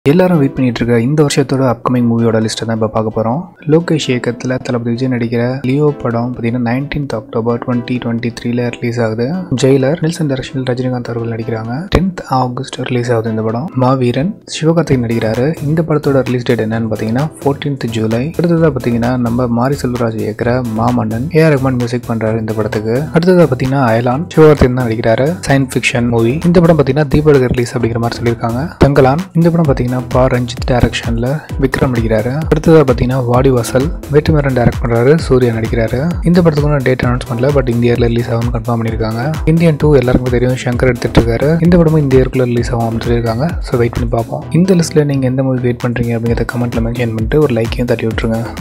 எல்லாரும் வெயிட் பண்ணிட்டு இருக்க இந்த வருஷத்தோட அப்கமிங் மூவியோட லிஸ்ட்டை தான் இப்போ பார்க்க போகிறோம் லோகேஷ் இயக்கத்தில் தளபதி விஜய் நடிக்கிற லியோ படம் பார்த்தீங்கன்னா நைன்டீன்த் அக்டோபர் டுவெண்ட்டி டுவெண்ட்டி த்ரீல ரிலீஸ் ஆகுது ஜெயிலர் நெல்சன் டேரக்ஷனில் ரஜினிகாந்த் அவர்கள் நடிக்கிறாங்க டென்த் ஆகஸ்ட் ரிலீஸ் ஆகுது இந்த படம் மாவீரன் சிவகார்த்திகேயன் நடிக்கிறாரு இந்த படத்தோட ரிலீஸ் டேட் என்னன்னு பார்த்தீங்கன்னா ஃபோர்டீன்த் ஜூலை அடுத்ததாக பார்த்தீங்கன்னா நம்ம மாரி செல்வராஜ் இயக்கிற மாமன்னன் ஏஆர் ரஹ்மான் மியூசிக் பண்ணுறாரு இந்த படத்துக்கு அடுத்ததாக பார்த்தீங்கன்னா அயலான் சிவகார்த்திகேயன் தான் நடிக்கிறாரு சயின்ஸ் ஃபிக்ஷன் மூவி இந்த படம் பார்த்தீங்கன்னா தீபாவளிக்கு ரிலீஸ் அப்படிங்கிற மாதிரி சொல்லியிருக்காங்க தங்கலான் இந்த படம் பார்த்தீங்கன்னா பா ரஞ்சித் டைரக்ஷனில் விக்ரம் நடிக்கிறாரு அடுத்ததாக பார்த்தீங்கன்னா வாடிவாசல் வேட்டுமரன் டைரக்ட் பண்ணுறாரு சூர்யா நடிக்கிறாரு இந்த படத்துக்கு நான் டேட் அனௌன்ஸ் பண்ணல பட் இந்த இயர்ல ரிலீஸ் ஆகும்னு கன்ஃபார்ம் பண்ணியிருக்காங்க இந்தியன் டூ எல்லாருக்கும் தெரியும் சங்கர் எடுத்துட்டு இருக்காரு இந்த படமும் இந்த இயர்க்குள்ள ரிலீஸ் ஆகும் அப்படின்னு சொல்லியிருக்காங்க ஸோ வெயிட் பண்ணி பார்ப்போம் இந்த லிஸ்ட்டில் நீங்கள் எந்த மூவி வெயிட் பண்ணுறீங்க அப்படிங்கிறத கமெண்ட்டில் மென்ஷன் பண்ணிட்டு ஒரு லைக்கையும் தட்டி விட்டுருங்க